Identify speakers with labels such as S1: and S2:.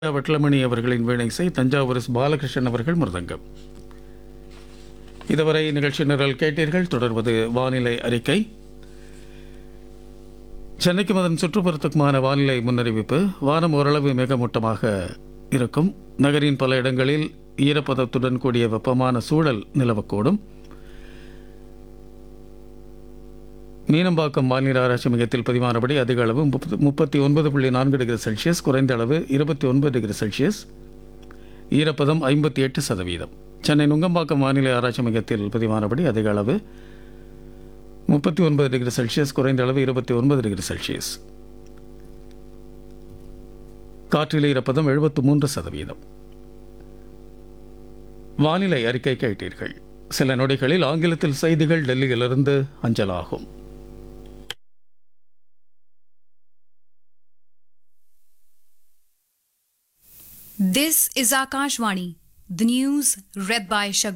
S1: வட்லமணி அவர்களின் வீணைசை தஞ்சாவூர் எஸ். பாலகிருஷ்ணன் அவர்கள் மிருதங்கம் இதுவரை நிகழ்ச்சி நிரல் கேட்டீர்கள் தொடர்வது வானிலை அறிக்கை சென்னைக்கும் அதன் சுற்றுப்புறத்துக்குமான வானிலை முன்னறிவிப்பு வானம் ஓரளவு மேகமூட்டமாக இருக்கும் நகரின் பல இடங்களில் ஈரப்பதத்துடன் கூடிய வெப்பமான சூழல் நிலவக்கூடும் மீனம்பாக்கம் வானிலை ஆராய்ச்சி மையத்தில் பதிவானபடி அதிக அளவு முப்பத்து முப்பத்தி ஒன்பது புள்ளி நான்கு டிகிரி செல்சியஸ் குறைந்த அளவு இருபத்தி ஒன்பது டிகிரி செல்சியஸ் ஈரப்பதம் ஐம்பத்தி எட்டு சதவீதம் சென்னை நுங்கம்பாக்கம் வானிலை ஆராய்ச்சி மையத்தில் பதிவானபடி அதிக அளவு முப்பத்தி ஒன்பது டிகிரி செல்சியஸ் குறைந்த அளவு இருபத்தி ஒன்பது டிகிரி செல்சியஸ் காற்றில் ஈரப்பதம் எழுபத்து மூன்று சதவீதம் வானிலை அறிக்கை கேட்டீர்கள் சில நொடிகளில் ஆங்கிலத்தில் செய்திகள் டெல்லியிலிருந்து அஞ்சலாகும்
S2: This is Akashvani, the news read by Shagun.